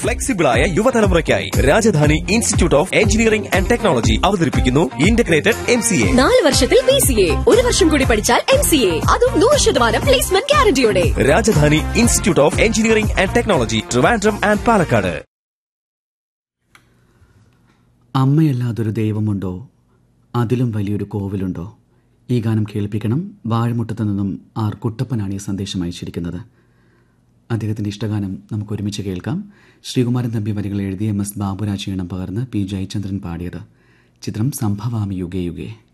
ഫ്ലെക്സിബിളായ യുവതലമുറയ്ക്കായി Rajadhani institute of engineering and technology അവതരിപ്പിക്കുന്നു integrated M C A നാല് വർഷത്തിൽ ബി സി എ ഒരു വർഷം കൂടി പഠിച്ചാൽ എം സി എ അതും നൂറ് ശതമാനം പ്ലേസ്മെന്റ് ഗ്യാരണ്ടിയോടെ Rajadhani institute of engineering and technology Trivandrum and Palakkad അമ്മയല്ലാതൊരു ദൈവമുണ്ടോ അതിലും വലിയൊരു കോവിലുണ്ടോ ഈ ഗാനം കേൾപ്പിക്കണം വാഴമുട്ടത്തു നിന്നും ആർ കുട്ടപ്പനാണ് ഈ സന്ദേശം അയച്ചിരിക്കുന്നത് അദ്ദേഹത്തിൻ്റെ ഇഷ്ടഗാനം നമുക്ക് ഒരുമിച്ച് കേൾക്കാം ശ്രീകുമാരൻ തമ്പി വരികൾ എഴുതിയ എം എസ് ബാബുരാജ് ഈണം പകർന്ന് പി ജയചന്ദ്രൻ പാടിയത് ചിത്രം സംഭവാമി യുഗേ യുഗേ